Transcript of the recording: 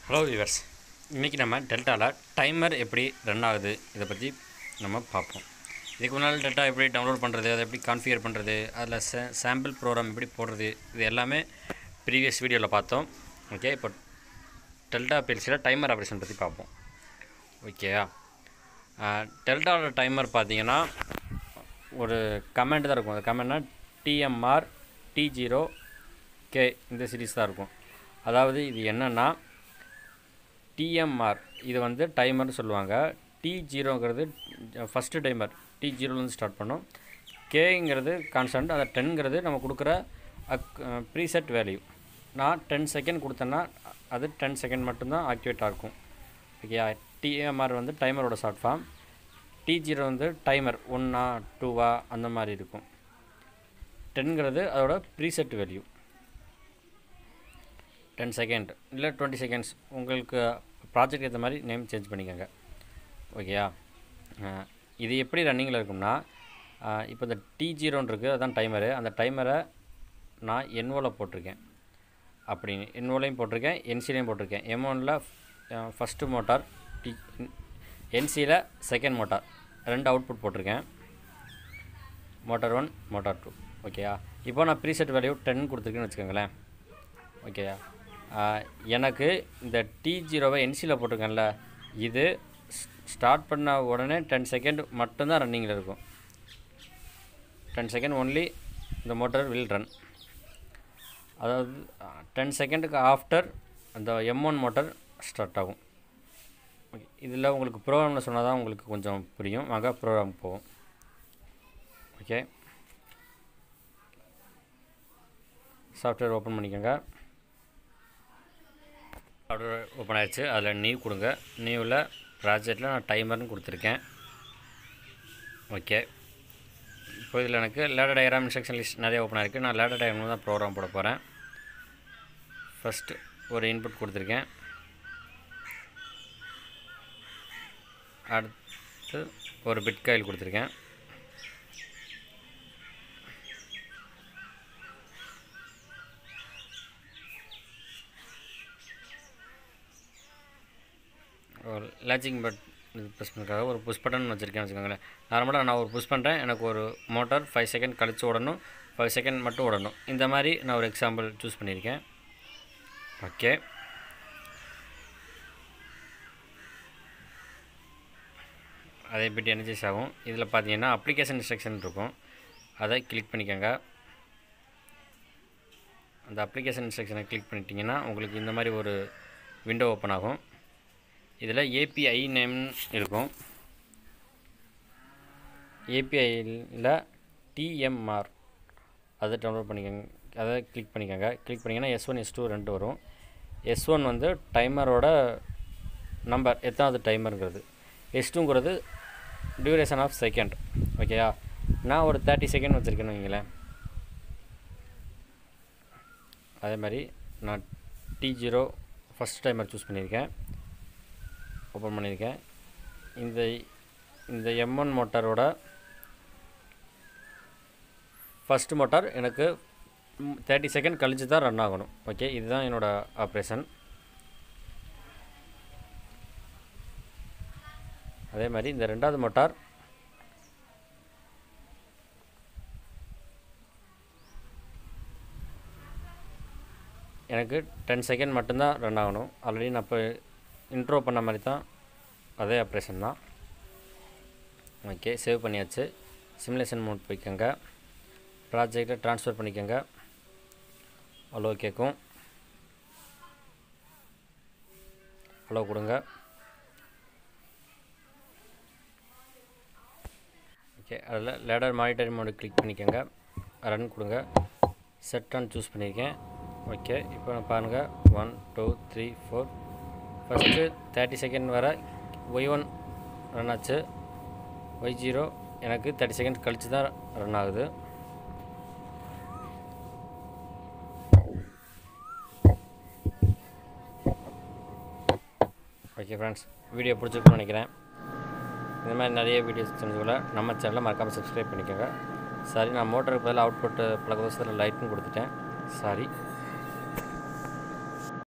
hello viewers இன்றைக்கி நம்ம டெல்டாவில் டைமர் எப்படி ரன் ஆகுது இதை பற்றி நம்ம பார்ப்போம் இதுக்கு முன்னால் டெல்டா எப்படி டவுன்லோட் பண்ணுறது அதை எப்படி கான்ஃபிகர் பண்ணுறது அதில் சே சாம்பிள் ப்ரோக்ராம் எப்படி போடுறது இது எல்லாமே ப்ரீவியஸ் வீடியோவில் பார்த்தோம் ஓகே இப்போ டெல்டா பிஎல்சியில் டைமர் ஆப்ரேஷன் பற்றி பார்ப்போம் ஓகேயா டெல்டாவோட டைமர் பார்த்தீங்கன்னா ஒரு கமெண்ட் தான் இருக்கும் அந்த கமெண்ட்னா டிஎம்ஆர் டி ஜீரோ கே இந்த சீரிஸ் தான் இருக்கும் அதாவது இது என்னென்னா டிஎம்ஆர் இது வந்து டைமர்னு சொல்லுவாங்க டி ஜீரோங்கிறது ஃபஸ்ட்டு டைமர் டி ஜீரோலேருந்து ஸ்டார்ட் பண்ணும் கேங்கிறது கான்ஸ்டன்ட் அந்த டென்ங்கிறது நம்ம கொடுக்குற அக் ப்ரீசெட் வேல்யூ நான் டென் செகண்ட் கொடுத்தேன்னா அது டென் செகண்ட் மட்டும்தான் ஆக்டிவேட் ஆகும் ஓகேயா டிஎம்ஆர் வந்து டைமரோட ஷார்ட் ஃபார்ம் டி ஜீரோ வந்து டைமர் ஒன்றா டூவா அந்த மாதிரி இருக்கும் டென்ங்கிறது அதோட ப்ரீசெட் வேல்யூ டென் செகண்ட் இல்லை டுவெண்ட்டி செகண்ட்ஸ் உங்களுக்கு ப்ராஜெக்ட் ஏற்ற மாதிரி நேம் சேஞ்ச் பண்ணிக்கோங்க ஓகேயா இது எப்படி ரன்னிங்கில் இருக்கும்னா இப்போ இந்த டி ஜீரோன்னு இருக்குது அதுதான் டைமரு அந்த டைமரை நான் என்வோவில் போட்டிருக்கேன் அப்படின்னு என்வோலையும் போட்டிருக்கேன் என்சிலையும் போட்டிருக்கேன் எம்ஒனில் ஃபஸ்ட்டு மோட்டார் டி என்சியில் செகண்ட் மோட்டார் ரெண்டு அவுட்புட் போட்டிருக்கேன் மோட்டார் ஒன் மோட்டார் டூ ஓகேயா இப்போ நான் ப்ரீசெட் வேல்யூ டென் கொடுத்துருக்கேன்னு வச்சுக்கோங்களேன் ஓகேயா எனக்கு இந்த டி ஜீரோவை என்சியில் போட்டிருக்கேன்ல இது ஸ்டார்ட் பண்ண உடனே டென் செகண்ட் மட்டும்தான் ரன்னிங்கில் இருக்கும் டென் செகண்ட் ஒன்லி இந்த மோட்டர் வில் ரன் அதாவது டென் செகண்டுக்கு ஆஃப்டர் அந்த எம் ஒன் மோட்டர் ஸ்டார்ட் ஆகும் ஓகே இதில் உங்களுக்கு ப்ரோக்ராமில் சொன்னால் தான் உங்களுக்கு கொஞ்சம் புரியும் வாங்க ப்ரோக்ராம் போவோம் ஓகே சாஃப்ட்வேர் ஓப்பன் பண்ணிக்கோங்க சாஃப்ட்வேர் ஓப்பன் ஆயிடுச்சு அதில் நியூ கொடுங்க நியூவில் ப்ராஜெக்டில் நான் டைமர்னு கொடுத்துருக்கேன் ஓகே இப்போ இதில் எனக்கு லேடர் டயக்ராம் இன்ஸ்ட்ரக்ஷன் லிஸ்ட் நிறைய ஓப்பன் ஆகிருக்கு நான் லேடர் டயக்ராம் தான் ப்ரோக்ராம் போட போகிறேன் ஃபஸ்ட்டு ஒரு இன்புட் கொடுத்துருக்கேன் அடுத்து ஒரு பிட் காயில் கொடுத்துருக்கேன் ஒரு லேச்சிங் பட் இது ப்ரெஸ் பண்ணுறதுக்காக ஒரு புஷ் பட்டன் வச்சுருக்கேன் வச்சுக்கோங்களேன் நார்மலாக நான் ஒரு புஷ் பண்ணுறேன் எனக்கு ஒரு மோட்டார் ஃபைவ் செகண்ட் கழித்து ஓடணும் ஃபைவ் செகண்ட் மட்டும் ஓடணும் இந்த மாதிரி நான் ஒரு எக்ஸாம்பிள் சூஸ் பண்ணியிருக்கேன் ஓகே அதே பிட் எனர்ஜிஸ் ஆகும் இதில் பார்த்தீங்கன்னா அப்ளிகேஷன் இன்ஸ்ட்ரக்ஷன் இருக்கும் அதை கிளிக் பண்ணிக்கோங்க அந்த அப்ளிகேஷன் இன்ஸ்ட்ரக்ஷனை கிளிக் பண்ணிட்டீங்கன்னா உங்களுக்கு இந்த மாதிரி ஒரு விண்டோ ஓப்பன் ஆகும் இதில் ஏபிஐ நேம் இருக்கும் ஏபிஐயில் டிஎம்ஆர் அதை டவுன்லோட் பண்ணிக்கோங்க அதை கிளிக் பண்ணிக்கோங்க கிளிக் பண்ணிங்கன்னா எஸ் ஒன் எஸ் டூ ரெண்டு வரும் எஸ் ஒன் வந்து டைமரோட நம்பர் எத்தனாவது டைமருங்கிறது எஸ் டூங்கிறது டியூரேஷன் ஆஃப் செகண்ட் ஓகேயா நான் ஒரு தேர்ட்டி செகண்ட் வச்சுருக்கேன்னு வைங்களேன் அதே மாதிரி நான் T zero first timer choose பண்ணியிருக்கேன் ஓப்பன் பண்ணியிருக்கேன் இந்த இந்த எம் ஒன் மோட்டாரோட ஃபஸ்ட்டு மோட்டார் எனக்கு தேர்ட்டி செகண்ட் கழித்து தான் ரன் ஆகணும் ஓகே இதுதான் என்னோடய ஆப்ரேஷன் அதே மாதிரி இந்த ரெண்டாவது மோட்டார் எனக்கு டென் செகண்ட் மட்டும்தான் ரன் ஆகணும் ஆல்ரெடி நான் இப்போ இன்ட்ரோ பண்ண மாதிரி தான் அதே ஆப்ரேஷன் தான் ஓகே சேவ் பண்ணியாச்சு சிமுலேஷன் மோட் போய்க்கோங்க ப்ராஜெக்டை ட்ரான்ஸ்ஃபர் பண்ணிக்கோங்க அலோ கேட்கும் அலோ கொடுங்க ஓகே அதில் லேடர் மானிட்டர் மோடு கிளிக் பண்ணிக்கோங்க ரன் கொடுங்க செட் ஆன் சூஸ் பண்ணியிருக்கேன் ஓகே இப்போ நான் பாருங்கள் one two three four first thirty second வர ஒய் ஒன் ரன் ஆச்சு ஒய் ஜீரோ எனக்கு தேர்ட்டி செகண்ட் கழித்து தான் ரன் ஆகுது ஓகே ஃப்ரெண்ட்ஸ் வீடியோ பிடிச்சிருக்குன்னு நினைக்கிறேன் இந்த மாதிரி நிறைய வீடியோஸ் தெரிஞ்சுக்கல நம்ம சேனலை மறக்காமல் சப்ஸ்கிரைப் பண்ணிக்கோங்க சாரி நான் மோட்டருக்கு பதிலாக அவுட்புட் பல வருஷத்தில் லைட்னு கொடுத்துட்டேன் சாரி